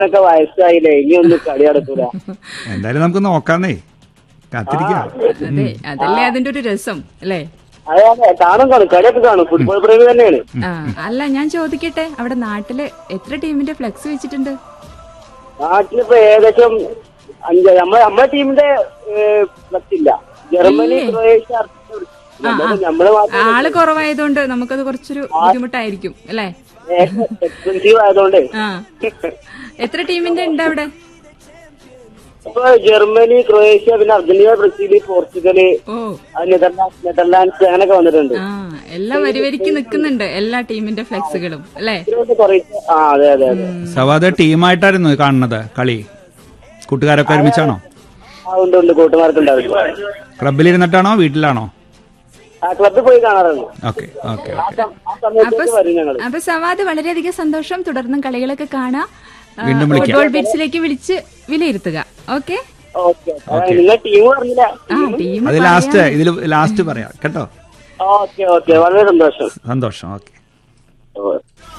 ഒക്കെ വയസ്സായില്ലേ ഇനി ഒന്നും കളി നടക്കൂല എന്തായാലും നമുക്ക് നോക്കാന്നേ കാത്തിരിക്കാം അതെ അതല്ലേ അതിന്റെ ഒരു രസം അല്ലേ അതെ അതെ കാണും കാണും കളിയൊക്കെ കാണും ഫുട്ബോൾ പ്രേമി തന്നെയാണ് ആ അല്ല ഞാൻ ചോദിക്കട്ടെ അവിടെ നാട്ടില് എത്ര ടീമിന്റെ ഫ്ലെക്സ് വെച്ചിട്ടുണ്ട് നാട്ടിലിപ്പോ ഏകദേശം അഞ്ച് നമ്മളെ നമ്മളെ ടീമിന്റെ ഫ്ലക്സ് ഇല്ല ജർമ്മനി ഇല്ലേ? ക്രൊയേഷ്യ ആ, ആ. നമ്മള് മാത്രം ആള് കുറവായതുകൊണ്ട് നമുക്കത് കുറച്ചൊരു ബുദ്ധിമുട്ടായിരിക്കും അല്ലേ എക്സ്പെൻസീവ് ആയതുകൊണ്ട് ആ എത്ര ടീമിന്റെ ഉണ്ട് അവിടെ ഇപ്പൊ ജർമ്മനി ക്രൊയേഷ്യ പിന്നെ അർജന്റീന ബ്രസീൽ പോർച്ചുഗല് ഓ അത് നെതർലാൻഡ് നെതർലാൻഡ്സ് അങ്ങനെയൊക്കെ വന്നിട്ടുണ്ട് ആ എല്ലാം വരിവരിക്ക് നിൽക്കുന്നുണ്ട് എല്ലാ ടീമിന്റെ ഫ്ലെക്സുകളും അല്ലേ ഇതിനകത്ത് കുറേ ആ അതെ അതെ അതെ സവാദ് ടീമായിട്ടായിരുന്നു കാണുന്നത് കളി കൂട്ടുകാരൊക്കെ ഒരുമിച്ചാണോ ആ ഉണ്ട് ഉണ്ട് കൂട്ടുമാർക്ക് ഉണ്ടാവില്ല ക്ലബിലിരുന്നിട്ടാണോ വീട്ടിലാണോ ആ ക്ലബ്ബിൽ പോയി കാണാറുണ്ട് ഓക്കെ ഓക്കെ ആ സം- ആ സമയത്തേക്ക് വരും ഞങ്ങള് അപ്പൊ സവാദ് വളരെയധികം സന്തോഷം തുടർന്നും കളികളൊക്കെ കാണാം ആ, വീണ്ടും വിളിക്കാം. ഫുട്ബോൾ ബിറ്റ്സിലേക്ക് വിളിച്ച് വിലയിരുത്തുക ഓക്കെ ഓക്കെ നിങ്ങൾ ടീം പറഞ്ഞില്ല ആ ടീം അത് ലാസ്റ്റ് ഇതിൽ ലാസ്റ്റ് പറയാം കേട്ടോ ഓക്കെ ഓക്കെ വളരെ സന്തോഷം സന്തോഷം ഓക്കെ ഓ.